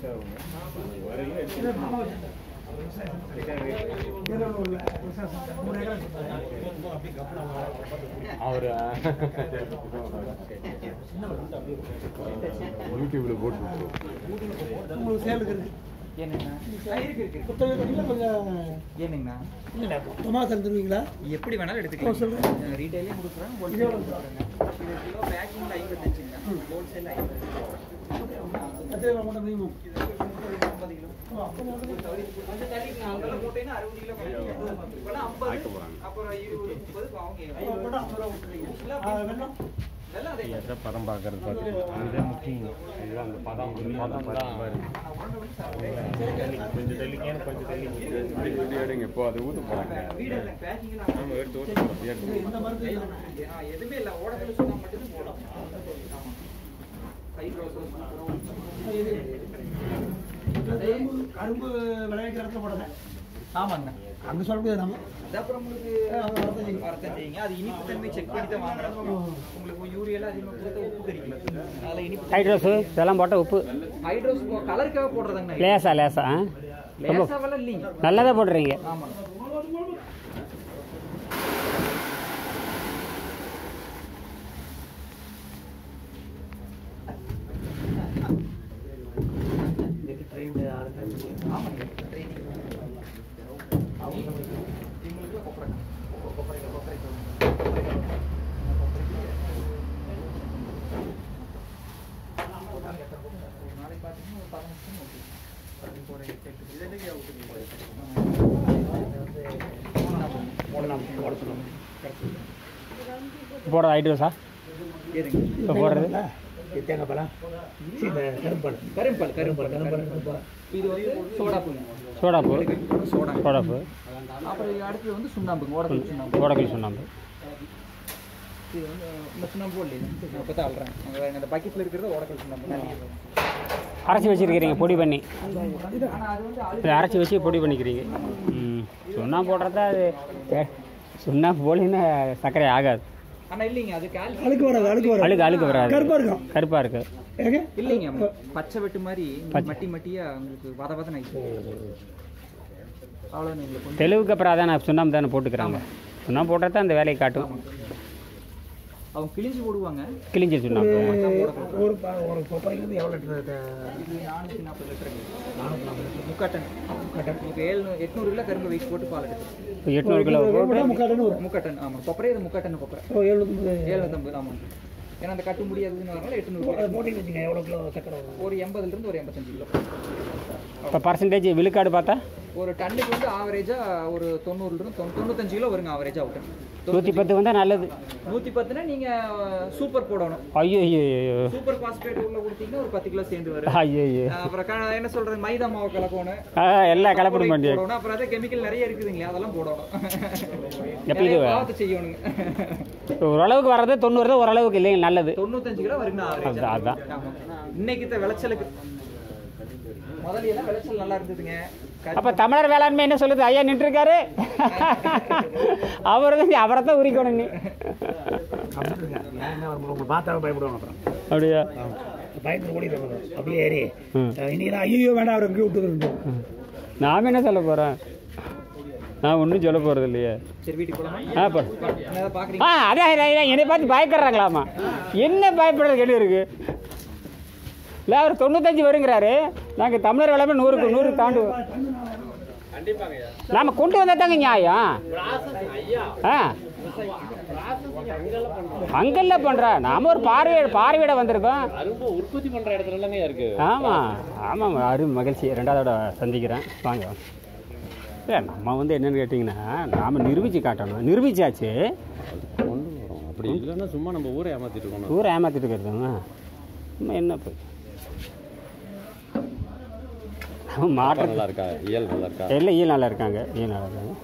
அவர் யூடியூப்ல போட்டு உங்களுக்கு சேலுக்கு இருக்கு என்னங்கண்ணா இருக்கு இருக்கு புத்தகம் கட்டில கொஞ்சம் என்னங்கண்ணா இல்லை மொத்தமாக தந்துருவீங்களா எப்படி வேணாலும் ஓ, எடுத்துக்கலாம் சொல்லுங்க. ரீட்டைலையும் கொடுக்குறேன் இது ஹோல்சேலும் எவ்வளவு? கொடுக்குறேங்க இது கிலோ பேக்கிங்கில் ஐம்பத்தஞ்சுங்க ஹோல்சேல் ஐம்பது எத்தனை அமௌண்ட் மினிமம் ஐம்பது கிலோ கொஞ்சம் தள்ளிக்கலாம் அங்கெல்லாம் போட்டீங்கன்னா அறுபது கிலோ கிடைக்கும் இப்போலாம் ஐம்பது அப்புறம் இருபது முப்பது அவங்க வெள்ளம் எல்லாம் அதே எதை பதம் பார்க்கறது பார்த்து அதுதான் முக்கியம் இதுதான் அந்த பதம் பதம் தான் கொஞ்சம் தள்ளிங்க கொஞ்சம் தள்ளி எடுங்க இப்போ அது ஊற்ற போகிறாங்க வீடு இல்லை பேக்கிங்லாம் நம்ம எடுத்து ஊற்ற போகிறோம் எடுத்து இந்த மருந்து ஆ, எதுவுமே இல்லை ஓடத்தில் சொன்னா மட்டும்தான் போடும் ஆமாம் ஹைட்ரோ கரும்பு கரும்பு விளைவிக்கிற இடத்துல போடுங்க ஆமாங்கண்ணா அங்கே சொல்ல முடியாது நம்ம அது அப்புறம் உங்களுக்கு வரத்தான் செய்யும். வரத்தான் செய்யுங்க அது இனிப்பு தன்மை செக் பண்ணி தான் வாங்குறோம் உங்களுக்கு யூரியெல்லாம் அதிகமாக கொடுத்தா உப்பு கறிக்கல அதில் இனிப்பு ஹைட்ரோஸு இதெல்லாம் போட்டால் உப்பு ஹைட்ரோஸ் கலருக்காக போடுறதாங்கண்ணா லேசா லேசா ஆ? ரொம்ப லேசாவெல்லாம் இல்லைங்க நல்லதாக போடுறீங்க ஆமாம் ஆமாங்க ட்ரைனிங் இவங்களுக்கு கொப்பரை கொப்பரை கொப்பரை நாளைக்கு பார்த்தீங்கன்னா ஒரு பதினஞ்சு நிமிஷம் ஓகே பதினஞ்சு ஒரு எட்டு எட்டு இது என்னைக்கு போடுறது ஹைட்ரோஸா ஏதுங்க இப்போ போடுறது தேங்காய் பழம் இந்த கரும்பால் கரும்பால் கரும்பால் கரும்பால் இது வந்து சோடாப்புங்க சோடாப்பு சோடா சோடாப்பு அப்புறம் அடுத்தது வந்து சுண்ணாம்புங்க ஓடக்கல் சுண்ணாம்பு ஓடக்கல் சுண்ணாம்பு இது வந்து இந்த சுண்ணாம்பு போடல நான் இப்போ தான் அல்றேன் அங்கே அந்த பக்கெட்டில் இருக்கிறது ஓடக்கல் சுண்ணாம்பு அரைச்சி வச்சிருக்கிறீங்க பொடி பண்ணி ஆனால் அது வந்து அழு இதை அரைச்சி வச்சு பொடி பண்ணிக்கிறீங்க ம் சுண்ணாம்பு போடுறதா அது ஏ, சுண்ணாம்பு போலின்னா சர்க்கரை ஆகாது ஆனால் இல்லைங்க அது கால் அழுக்கு வராது அழுக்கு வராது அழுக்கு அழுக்கு வராது கருப்பா இருக்கும் கருப்பாக இருக்கு ஏங்க இல்லைங்க பச்சை வெட்டு மாதிரி மட்டி மட்டியா உங்களுக்கு வத வத நைட்டு அவ்வளோ உங்களுக்கு வந்து தெளிவுக்கு அப்புறம் அதானே சுண்ணாம்பு தானே போட்டுக்கிறாங்க சுண்ணாம்பு போட்டால் தான் அந்த வேலையை காட்டும் அவங்க கிழிஞ்சு போடுவாங்க கிழிஞ்சி சுண்ணாம்பு ஒரு ப- ஒரு கொப்பரைக்கு எவ்வளோ லிட்டர் இது நானூற்றி நாற்பது லிட்டருங்க முக்காட்டன் முக்காட்டன் உங்களுக்கு ஏழு எட்நூறு கிலோ கரும்பு வெயிட் போட்டு பால் எடுத்து இப்போ எட்நூறு கிலோ போட்டு முக்காட்டன்னு வரும் முக்காட்டன் ஆமாம் கொப்பரை இது முக்காட்டன் கொப்பரை ஓ எழுநூத்தம்பது ஏழுநூத்தம்பது ஆமாம் ஏன்னா அந்த கட்டு முடியாதுன்னு வரனால எட்நூறு போட்டிங்க வச்சுங்க எவ்வளோ கிலோ சக்கரை வரும் ஒரு எண்பதுலேருந்து ஒரு எண்பத்தஞ்சு கிலோ இப்போ பர்சன்டேஜ் விழுக்காடு பார்த்தா ஒரு டன்னுக்கு வந்து ஆவரேஜாக ஒரு தொண்ணூறுலேருந்து தொண்ணூ தொண்ணூத்தஞ்சு கிலோ வருங்க ஆவரேஜாக அவுட்டன் நூற்றி பத்து வந்தால் நல்லது நூற்றி பத்துனா நீங்கள் சூப்பர் போடணும் ஐயோ ஐயோ ஐயோ சூப்பர் பாஸ்பேட் உள்ள கொடுத்தீங்கன்னா ஒரு பத்து கிலோ சேர்ந்து வரும் ஐயோ ஐயோ அப்புறம் க- என்ன சொல்றது மைதா மாவு கலக்கணும் ஆ எல்லா கலப்படம் பண்ணி போடணும் அப்புறம் அதே கெமிக்கல் நிறைய இருக்குதுங்களா அதெல்லாம் போடணும் எப்படி இது? நிறைய பார்த்து செய்யணுங்க ஓரளவுக்கு வர்றது தொண்ணூறு தான் ஓரளவுக்கு இல்லைங்க நல்லது தொண்ணூத்தஞ்சு கிலோ வருங்க ஆவரேஜ் அதான், அதான். இன்னைக்கு இந்த விளைச்சலுக்கு முதல்ல எல்லாம் விளைச்சல் நல்லா இருந்ததுங்க கரும்பு- அப்போ தமிழர் வேளாண்மை என்ன சொல்லுது ஐயா நின்றுருக்காரு அவர் தான் அவரை தான் உரிக்கணும் நீ உங்களை பார்த்தா பயப்படுவாங்க அப்புறம் அப்படியா பயந்து ஓடிடுவாங்க அப்படியே ஏறி ம். இன்னைக்கு ஐயோ வேண்டாம் அவர் எங்கேயும் விட்டுருந்து நாம் என்ன சொல்ல போகிறோம் நான் ஒன்றும் சொல்ல போகிறது இல்லையே சரி வீட்டுக்கு போலாமா ஆ போ என்ன பாக்குறீங்க ஆ அதான் அதான், அதான், என்னை பார்த்து பயப்படுறாங்களாமா என்ன பயப்படுறது கேள்வி இருக்கு இல்லை அவர் தொண்ணூத்தஞ்சு வருங்கிறாரு நாங்கள் தமிழர் வேளாண்மை நூறுக்கு நூறு தாண்டுவோம் நாம கொண்டு வந்தா தாங்க நியாயம் ஆ அங்கெல்லாம் பண்றா நாம ஒரு பார்வையிட பார்வையிட வந்திருக்கோம் அரும்பு உற்பத்தி பண்ற இடத்துல எல்லாமே இருக்கு ஆமா ஆமாம் அரும் மகிழ்ச்சி ரெண்டாவதோட சந்திக்கிறேன் வாங்க வாங்க இல்லை நம்ம வந்து என்னன்னு கேட்டிங்கன்னா நாம் நிரூபித்து காட்டணும் நிரூபிச்சாச்சு கொண்டு வரோம் அப்படி இல்லைன்னா சும்மா நம்ம ஊரை ஏமாத்திட்டு இருக்கோம் ஊரை ஏமாத்திட்டு இருக்கிறதுங்க நம்ம என்ன போய் மாற்றம் நல்லா இருக்கா இயல் நல்லா இருக்கா எல்லாம் ஈல் நல்லா இருக்காங்க ஈல் நல்லா இருக்காங்க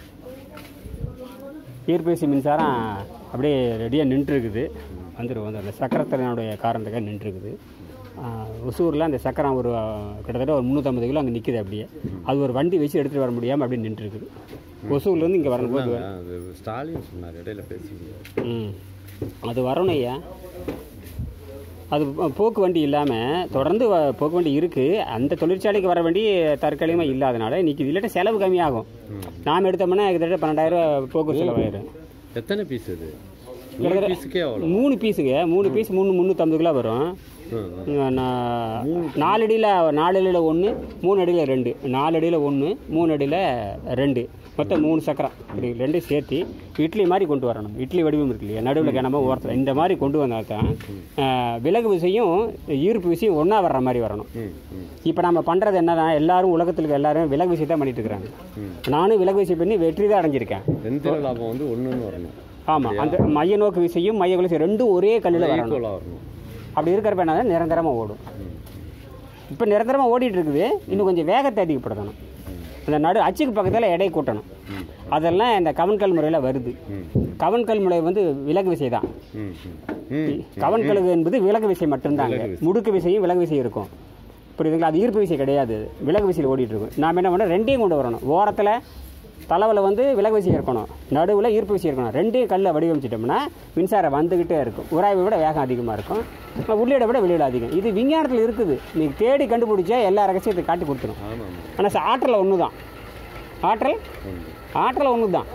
ஈர்ப்பேசி மின்சாரம் அப்படியே ரெடியாக நின்றுருக்குது வந்துடும் வந்து அந்த சக்கரத்தினுடைய காரணத்துக்காக நின்றுருக்குது ஒசூரில் அந்த சக்கரம் ஒரு கிட்டத்தட்ட ஒரு முந்நூற்றம்பது கிலோ அங்கே நிற்குது அப்படியே அது ஒரு வண்டி வச்சு எடுத்துகிட்டு வர முடியாமல் அப்படியே நின்றுருக்குது ஒசூர்லேருந்து இங்கே வரும்போது சொன்னாங்க, அது ஸ்டாலின் சொன்னார் இடையில பேசி ம் அது வரணும் ஐயா அது போ- போக்கு வண்டி இல்லாமல் தொடர்ந்து வ- போக்கு வண்டி இருக்குது அந்த தொழிற்சாலைக்கு வர வண்டி தற்காலிகமாக இல்லாதனால இன்னைக்கு இல்லாட்ட செலவு கம்மியாகும் நாம் எடுத்தோம்னா கிட்டத்தட்ட பன்னெண்டாயிரம் போக்கு செலவாயிரும் எத்தனை பீஸ் இது ஒரு பீஸுக்கே அவ்வளோ மூணு பீஸுங்க மூணு பீஸ் மூணு முந்நூற்றம்பது கிலோ வரும் ம், ம். இங்க நான் நாலு அடியில் நாலு அடியில் ஒன்று மூணு அடியில் ரெண்டு நாலு அடியில் ஒன்று மூணு அடியில் ரெண்டு மொத்தம் மூணு சக்கரம் இப்படி ரெண்டும் சேர்த்து இட்லி மாதிரி கொண்டு வரணும் இட்லி வடிவம் இருக்கு இல்லையா நடுவில் கிணமா ஓரத்தில் இந்த மாதிரி கொண்டு வந்தால் தான் ஆஹ், விலகு விசையும் ஈர்ப்பு விசையும் ஒன்றா வர்ற மாதிரி வரணும் ம் ம் இப்போ நம்ம பண்ணுறது என்னதான் எல்லாரும் உலகத்தில் இருக்க எல்லாரும் விலகு விசை தான் பண்ணிட்டு இருக்கிறாங்க நானும் விலகு விசை பண்ணி வெற்றி தான் அடைஞ்சிருக்கேன் எந்திர லாபம் வந்து ஒன்றுன்னு வரணும் ஆமாம் அந்த மைய நோக்கு விசையும் மைய விசை ரெண்டும் ஒரே கல்லில் வரணும் ஈக்குவலாக வரணும் அப்படி இருக்கிறப்ப என்ன நிரந்தரமாக ஓடும் இப்போ நிரந்தரமாக ஓடிட்டு இருக்குது இன்னும் கொஞ்சம் வேகத்தை அதிகப்படுத்தணும் அந்த நடு அச்சுக்கு பக்கத்தில் எடை கூட்டணும் அதெல்லாம் இந்த கவன்கல் முறையில் வருது கவன்கல் முறை வந்து விலகு விசை தான் ம் ம் ம் கவன்கழுகு என்பது விலகு விசை மட்டும்தாங்க முடுக்கு விசையும் விலகு விசை இருக்கும் புரியுதுங்களா அது ஈர்ப்பு விசை கிடையாது அது. விலகு விசையில் ஓடிட்டு இருக்கும் நாம் என்ன பண்ணோம் ரெண்டையும் கொண்டு வரணும் ஓரத்தில் தலைவில் வந்து விலகு விசை இருக்கணும் நடுவில் ஈர்ப்பு விசை இருக்கணும் ரெண்டையும் கல்லை வடிவமைச்சிட்டோம்னா மின்சாரம் வந்துக்கிட்டே இருக்கும் உராய்வை விட வேகம் அதிகமாக இருக்கும் உள்ளீடை விட வெளியிட அதிகம் இது விஞ்ஞானத்தில் இருக்குது நீங்கள் தேடி கண்டுபிடிச்சா எல்லா ரகசியத்தை காட்டி கொடுத்துரும் ஆமாம் ஆனால் ஆற்றல் ஒன்று தான் ஆற்றல் ஆற்றல் ஒன்று தான்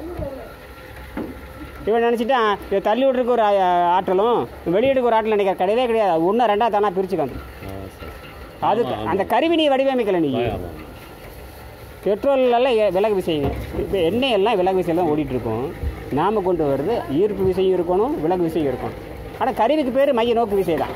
இவன் நினச்சிட்டான் இதை தள்ளி விட்றதுக்கு ஒரு ஆ- ஆற்றலும் வெளியிடுக்கு ஒரு ஆற்றல் நினைக்கிற கிடையவே கிடையாது ஒன்று ரெண்டா தானா பிரிச்சுக்காந்து ஆ சரி அது அந்த கருவி நீ வடிவமைக்கல நீ ஆமாம் பெட்ரோல் எல்லாம் எ- விலகு விசைங்க இப்போ எண்ணெய் எல்லாம் விலகு விசையில் தான் ஓடிட்டு இருக்கும் நாம் கொண்டு வர்றது ஈர்ப்பு விசையும் இருக்கணும் விலகு விசையும் இருக்கணும் ஆனால் கருவிக்கு பேர் மைய நோக்கு விசை தான்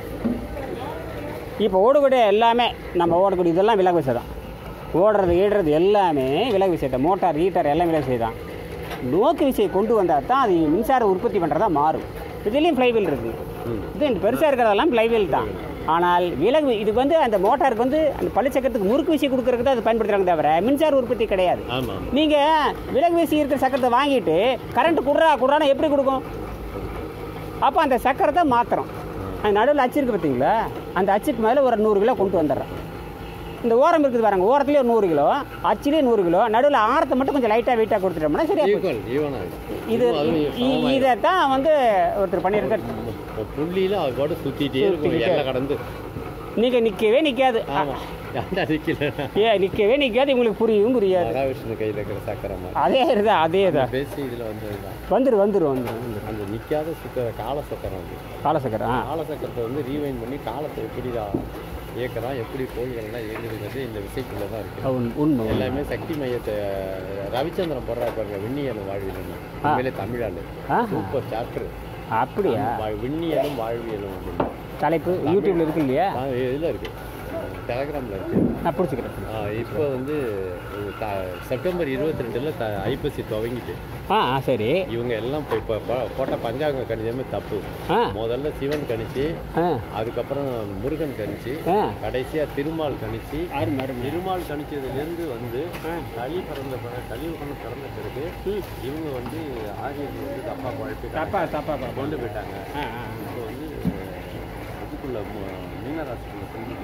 இப்போ ஓடக்கூடிய எல்லாமே நம்ம ஓடக்கூடிய இதெல்லாம் விலகு விசை தான் ஓடுறது ஈடுறது எல்லாமே விலகு விசை தான் மோட்டார் ஹீட்டர் எல்லாம் விலகு விசை தான் நோக்கு விசையை கொண்டு வந்தால் தான் அது மின்சாரம் உற்பத்தி பண்ணுறதா மாறும் இதுலேயும் ஃப்ளைவீல் இருக்குங்க இது இந்த பெருசாக இருக்கிறதெல்லாம் ஃப்ளைவீல் தான் ஆனால் விலகு இதுக்கு வந்து அந்த மோட்டாருக்கு வந்து அந்த பழுச்சக்கரத்துக்கு முறுக்கு விசை கொடுக்கறதுக்கு தான் அது பயன்படுத்துறாங்க தவிர மின்சார உற்பத்தி கிடையாது ஆமாம் நீங்கள் விலகு வீசி இருக்கிற சக்கரத்தை வாங்கிட்டு கரண்ட் குடுறா குடுறானா எப்படி கொடுக்கும் அப்போ அந்த சக்கரத்தை மாற்றுறோம் அந்த நடுவில் அச்சு இருக்குது பார்த்தீங்களா அந்த அச்சுக்கு மேலே ஒரு நூறு கிலோ கொண்டு வந்துடுறோம் இந்த ஓரம் இருக்குது பாருங்க ஓரத்துலேயே ஒரு நூறு கிலோ அச்சுலேயே நூறு கிலோ நடுவில் ஆரத்தை மட்டும் கொஞ்சம் லைட்டாக வெயிட்டாக கொடுத்துட்டோம்னா சரியா போச்சு. ஈக்குவல் ஈவனாக இது இதை தான் வந்து ஒருத்தர் பண்ணியிருக்கார் புள்ளியில் அது கூட சுற்றிட்டே இருக்கும் சுத்திக்கிட்டே. எல்லாம் கடந்து நீங்கள் நிற்கவே நிற்காது ஆமாம் ஏன்டா நிற்கல ஏ நிற்கவே நிற்காது உங்களுக்கு புரியவும் புரியாது மகாவிஷ்ணு கையில் இருக்கிற சக்கரம் மாதிரி அதே தான் அதே தான் பேசி இதில் வந்தது தான் வந்துரு வந்துரு வந்துரு வந்துரு அந்த நிற்காத சுத்த கால சக்கரம் அது காலசக்கரம் ஆ கால சக்கரத்தை வந்து ரீவைண்ட் பண்ணி காலத்தை எப்படி இயக்கலாம் எப்படி கோள்கள்லாம் இயங்குதுங்கிறது இந்த விசைக்குள்ளே தான் இருக்குது உண்- உண்மை உண்மை. எல்லாமே சக்தி மையத்தை ரவிச்சந்திரன் போடுறா பாருங்க விண்ணியலும் வாழ்வியலும் உண்மையிலே தமிழாளு ஆஹா. சூப்பர் சாப்டர் அப்படியா விண்ணியலும் வாழ்வியலும் அப்படின்னு தலைப்பு யூடியூப்ல இருக்கு இல்லையா நான் இதில் இருக்கு டெலகிராமில் இருக்கு நான் பிடிச்சிக்கிறேன் ஆ, இப்போ வந்து த- செப்டம்பர் இருபத்தி ரெண்டில் த ஐப்பசி துவங்கிட்டு ஆ ஆ, சரி இவங்க எல்லாம் இப்போ இப்போ போ- போட்ட பஞ்சாங்க கணிதமே தப்பு ஆ முதல்ல சிவன் கணிச்சு ஆ அதுக்கப்புறம் முருகன் கணிச்சு ஆ கடைசியாக திருமால் கணிச்சு அருமை அருமை திருமால் கணிச்சதுலேருந்து வந்து களி பிறந்த பிறகு கலியுகம் பிறந்த பிறகு இவங்க வந்து ஆரியர்கள் வந்து தப்பா குழப்பி தப்பா தப்பா தப்பா கொண்டு போயிட்டாங்க ஆ ஆ இப்போ வந்து இதுக்குள்ள ம- மீனராசிக்குள்ள சொல்லி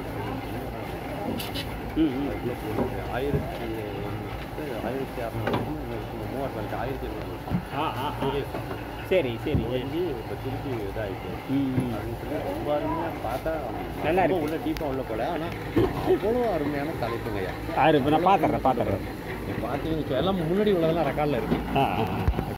ம் ம் ஆயிரத்தி ஆயிரத்தி அறநூறு மூவாயிரத்தி நாளைக்கு ஆயிரத்தி எழுநூறு வருஷம் ஆ ஆ ஆ. சூரிய சாமி. சரி சரி முடிஞ்சு இப்போ திருப்பி இதாகிட்டு ம் ம். அப்படின்னு சொல்லி ரொம்ப அருமையாக பார்த்தா நல்லா ரொம்ப இருக்கு. உள்ள டீப்பாக உள்ள போல ஆனால் அவ்வளோ அருமையான தலைப்புங்கய்யா ஆறு இப்போ நான் பார்த்துட்றேன் பார்த்துட்றேன் பார்த்தீங்கன்னு வச்சுக்கோ, எல்லாம் முன்னாடி உள்ளதெல்லாம் ரெக்கார்டில் இருக்கு ஆ ஆ ஆ